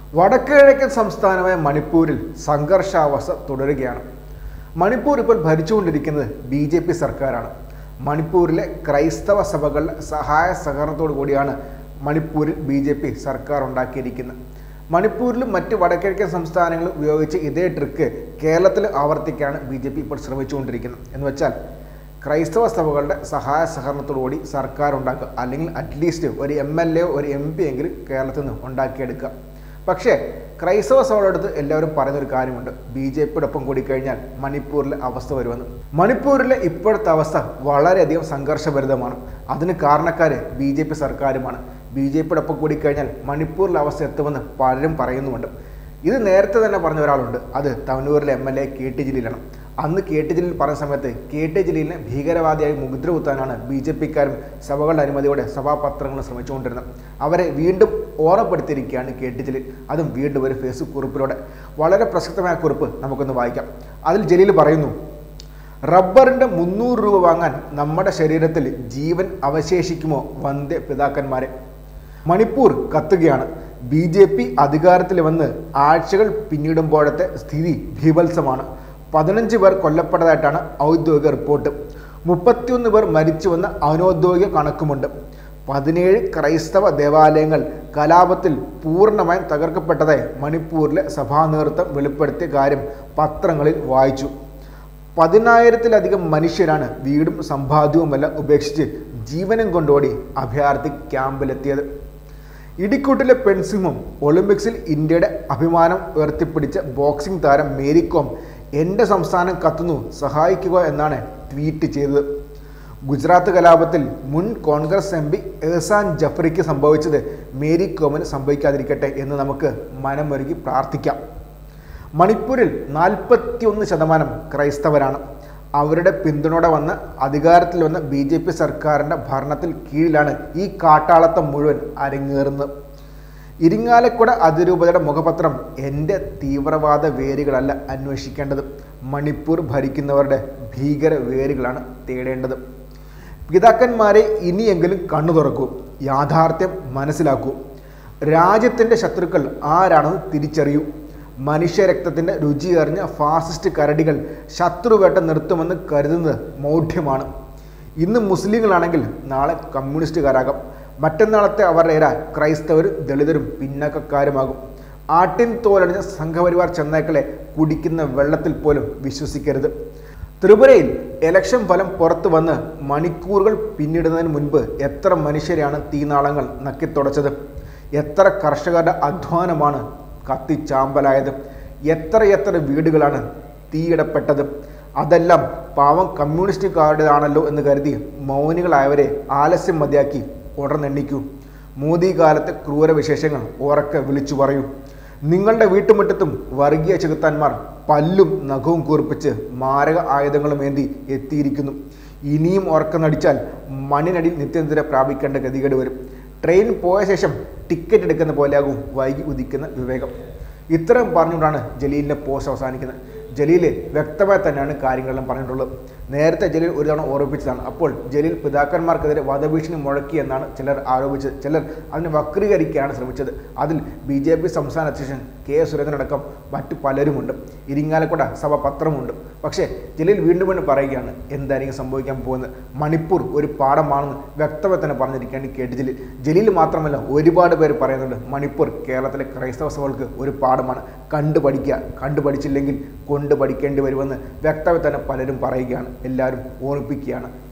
വടക്ക് കിഴക്കൻ സംസ്ഥാനമായ മണിപ്പൂരിൽ സംഘർഷാവസ്ഥ തുടരുകയാണ് മണിപ്പൂർ ഇപ്പോൾ ഭരിച്ചുകൊണ്ടിരിക്കുന്നത് ബി ജെ പി സർക്കാരാണ് മണിപ്പൂരിലെ ക്രൈസ്തവ സഭകളുടെ സഹായ സഹകരണത്തോടു കൂടിയാണ് മണിപ്പൂരിൽ ബി ജെ പി സർക്കാർ ഉണ്ടാക്കിയിരിക്കുന്നത് മണിപ്പൂരിലും മറ്റ് വടക്കിഴക്കൻ സംസ്ഥാനങ്ങളും ഉപയോഗിച്ച് ഇതേ ട്രിക്ക് കേരളത്തിൽ ആവർത്തിക്കാണ് ബി ജെ പി ഇപ്പോൾ ശ്രമിച്ചുകൊണ്ടിരിക്കുന്നത് എന്ന് വെച്ചാൽ ക്രൈസ്തവ സഭകളുടെ സഹായ സഹകരണത്തോടുകൂടി സർക്കാർ ഉണ്ടാക്കുക അല്ലെങ്കിൽ അറ്റ്ലീസ്റ്റ് ഒരു എം എൽ എ ഒരു എം പി എങ്കിലും കേരളത്തിൽ നിന്ന് ഉണ്ടാക്കിയെടുക്കുക പക്ഷേ ക്രൈസ്തവ സഭയുടെ അടുത്ത് എല്ലാവരും പറയുന്ന ഒരു കാര്യമുണ്ട് ബി ജെ പിയുടെ ഒപ്പം കൂടി കഴിഞ്ഞാൽ മണിപ്പൂരിലെ അവസ്ഥ വരുമെന്ന് മണിപ്പൂരിലെ ഇപ്പോഴത്തെ അവസ്ഥ വളരെയധികം സംഘർഷഭരിതമാണ് അതിന് കാരണക്കാർ ബി ജെ പി സർക്കാരുമാണ് ബി ജെ പിയുടെ ഒപ്പം കൂടി കഴിഞ്ഞാൽ മണിപ്പൂരിലെ അവസ്ഥ എത്തുമെന്ന് പലരും പറയുന്നുമുണ്ട് ഇത് നേരത്തെ തന്നെ പറഞ്ഞ ഒരാളുണ്ട് അത് തവനൂരിലെ M L A K T ജലീലാണ് അന്ന് കെ ടി ജലീൽ പറഞ്ഞ സമയത്ത് കെ ടി ജലീലിനെ ഭീകരവാദിയായി മുദ്ര കുത്താനാണ് ബി ജെ പിക്കാരും സഭകളുടെ അനുമതിയോടെ സഭാപത്രങ്ങൾ ശ്രമിച്ചുകൊണ്ടിരുന്നത് അവരെ വീണ്ടും ഓർമ്മപ്പെടുത്തിയിരിക്കുകയാണ് കെ ടി ജലീൽ അതും വീണ്ടും ഒരു ഫേസ്ബുക്ക് കുറിപ്പിലൂടെ വളരെ പ്രസക്തമായ കുറിപ്പ് നമുക്കൊന്ന് വായിക്കാം അതിൽ ജലീൽ പറയുന്നു റബ്ബറിൻ്റെ മുന്നൂറ് രൂപ വാങ്ങാൻ നമ്മുടെ ശരീരത്തിൽ ജീവൻ അവശേഷിക്കുമോ വന്ദേ പിതാക്കന്മാരെ മണിപ്പൂർ കത്തുകയാണ് ബി ജെ പി അധികാരത്തിൽ വന്ന് ആഴ്ചകൾ പിന്നിടുമ്പോഴത്തെ സ്ഥിതി ഭീഭത്സമാണ് പതിനഞ്ച് പേർ കൊല്ലപ്പെട്ടതായിട്ടാണ് ഔദ്യോഗിക റിപ്പോർട്ട് മുപ്പത്തിയൊന്ന് പേർ മരിച്ചുവെന്ന അനൗദ്യോഗിക കണക്കുമുണ്ട് പതിനേഴ് ക്രൈസ്തവ ദേവാലയങ്ങൾ കലാപത്തിൽ പൂർണ്ണമായും തകർക്കപ്പെട്ടതായി മണിപ്പൂരിലെ സഭാ നേതൃത്വം വെളിപ്പെടുത്തിയ കാര്യം പത്രങ്ങളിൽ വായിച്ചു പതിനായിരത്തിലധികം മനുഷ്യരാണ് വീടും സമ്പാദ്യവുമെല്ലാം ഉപേക്ഷിച്ച് ജീവനും കൊണ്ടോടി അഭയാർത്ഥി ക്യാമ്പിലെത്തിയത് ഇടിക്കൂട്ടിലെ പെൺസിംഹം ഒളിമ്പിക്സിൽ ഇന്ത്യയുടെ അഭിമാനം ഉയർത്തിപ്പിടിച്ച ബോക്സിംഗ് താരം മേരി കോം എൻ്റെ സംസ്ഥാനം കത്തുന്നു സഹായിക്കുക എന്നാണ് ട്വീറ്റ് ചെയ്തത് ഗുജറാത്ത് കലാപത്തിൽ മുൻ കോൺഗ്രസ് എം പി എഹ്സാൻ ജഫറിക്ക് സംഭവിച്ചത് മേരി കോമിന് സംഭവിക്കാതിരിക്കട്ടെ എന്ന് നമുക്ക് മനമൊരുക്കി പ്രാർത്ഥിക്കാം മണിപ്പൂരിൽ നാൽപ്പത്തിയൊന്ന് ശതമാനം ക്രൈസ്തവരാണ് അവരുടെ പിന്തുണയോടെ വന്ന് അധികാരത്തിൽ വന്ന ബി ജെ പി സർക്കാരിൻ്റെ ഭരണത്തിൽ കീഴിലാണ് ഈ കാട്ടാളത്തം മുഴുവൻ അരങ്ങേറുന്നത് ഇരിങ്ങാലക്കുട അതിരൂപതയുടെ മുഖപത്രം എൻ്റെ തീവ്രവാദ വേരുകളല്ല അന്വേഷിക്കേണ്ടത് മണിപ്പൂർ ഭരിക്കുന്നവരുടെ ഭീകര വേരുകളാണ് തേടേണ്ടത് പിതാക്കന്മാരെ ഇനിയെങ്കിലും കണ്ണു തുറക്കൂ യാഥാർത്ഥ്യം മനസ്സിലാക്കൂ രാജ്യത്തിൻ്റെ ശത്രുക്കൾ ആരാണെന്ന് തിരിച്ചറിയൂ മനുഷ്യരക്തത്തിൻ്റെ രുചി അറിഞ്ഞ ഫാസിസ്റ്റ് കരടികൾ ശത്രുവേട്ട നിർത്തുമെന്ന് കരുതുന്നത് മൗഢ്യമാണ് ഇന്ന് മുസ്ലിങ്ങളാണെങ്കിൽ നാളെ കമ്മ്യൂണിസ്റ്റുകാരാകാം മറ്റന്നാളത്തെ അവരുടെ ഇര ക്രൈസ്തവരും ദളിതരും പിന്നാക്കക്കാരുമാകും ആട്ടിൻ തോലണിഞ്ഞ സംഘപരിവാർ ചെന്നൈക്കളെ കുടിക്കുന്ന വെള്ളത്തിൽ പോലും വിശ്വസിക്കരുത് ത്രിപുരയിൽ ഇലക്ഷൻ ഫലം പുറത്തു വന്ന് മണിക്കൂറുകൾ പിന്നിടുന്നതിന് മുൻപ് എത്ര മനുഷ്യരെയാണ് തീനാളങ്ങൾ നക്കിത്തുടച്ചത് എത്ര കർഷകരുടെ അധ്വാനമാണ് കത്തിച്ചാമ്പലായത് എത്രയെത്ര വീടുകളാണ് തീയിടപ്പെട്ടത് അതെല്ലാം പാവം കമ്മ്യൂണിസ്റ്റുകാരുടേതാണല്ലോ എന്ന് കരുതി മൗനികളായവരെ ആലസ്യം മതിയാക്കി ഉടനെണ്ണിക്കൂ മോദി കാലത്തെ ക്രൂരവിശേഷങ്ങൾ ഉറക്കെ വിളിച്ചു പറയൂ നിങ്ങളുടെ വീട്ടുമുറ്റത്തും വർഗീയ ചെകുത്താന്മാർ പല്ലും നഖവും കൂർപ്പിച്ച് മാരക ആയുധങ്ങളും ഏന്തി എത്തിയിരിക്കുന്നു ഇനിയും ഉറക്കം നടിച്ചാൽ മണ്ണിനടിയിൽ നിത്യനിദ്ര പ്രാപിക്കേണ്ട ഗതികേട് വരും ട്രെയിൻ പോയ ശേഷം ടിക്കറ്റ് എടുക്കുന്ന പോലെയാകും വൈകി ഉദിക്കുന്ന വിവേകം ഇത്രയും പറഞ്ഞുകൊണ്ടാണ് ജലീലിൻ്റെ പോസ്റ്റ് അവസാനിക്കുന്നത് ജലീൽ വ്യക്തമായി തന്നെയാണ് കാര്യങ്ങളെല്ലാം പറഞ്ഞിട്ടുള്ളത് നേരത്തെ ജലീൽ ഒരു തവണ ഓർമ്മിപ്പിച്ചതാണ് അപ്പോൾ ജലീൽ പിതാക്കന്മാർക്കെതിരെ വധഭീഷണി മുഴക്കി എന്നാണ് ചിലർ ആരോപിച്ചത് ചിലർ അതിനെ വക്രീകരിക്കാനാണ് ശ്രമിച്ചത് അതിൽ ബി ജെ പി സംസ്ഥാന അധ്യക്ഷൻ കെ സുരേന്ദ്രനടക്കം മറ്റു പലരുമുണ്ട് ഇരിങ്ങാലക്കുട സഭ പത്രമുണ്ട് പക്ഷേ ജലീൽ വീണ്ടും വീണ്ടും പറയുകയാണ് എന്തായിരിക്കും സംഭവിക്കാൻ പോകുന്നത് മണിപ്പൂർ ഒരു പാഠമാണെന്ന് വ്യക്തമായി തന്നെ പറഞ്ഞിരിക്കുകയാണ് കേട്ട് ജലീൽ ജലീൽ മാത്രമല്ല ഒരുപാട് പേര് പറയുന്നുണ്ട് മണിപ്പൂർ കേരളത്തിലെ ക്രൈസ്തവ സഭകൾക്ക് ഒരു പാഠമാണ് കണ്ടു പഠിക്കുക കണ്ടു പഠിച്ചില്ലെങ്കിൽ കൊണ്ട് പഠിക്കേണ്ടി വരുമെന്ന് വ്യക്തമായി തന്നെ പലരും പറയുകയാണ് എല്ലാവരും ഓർമ്മിപ്പിക്കുകയാണ്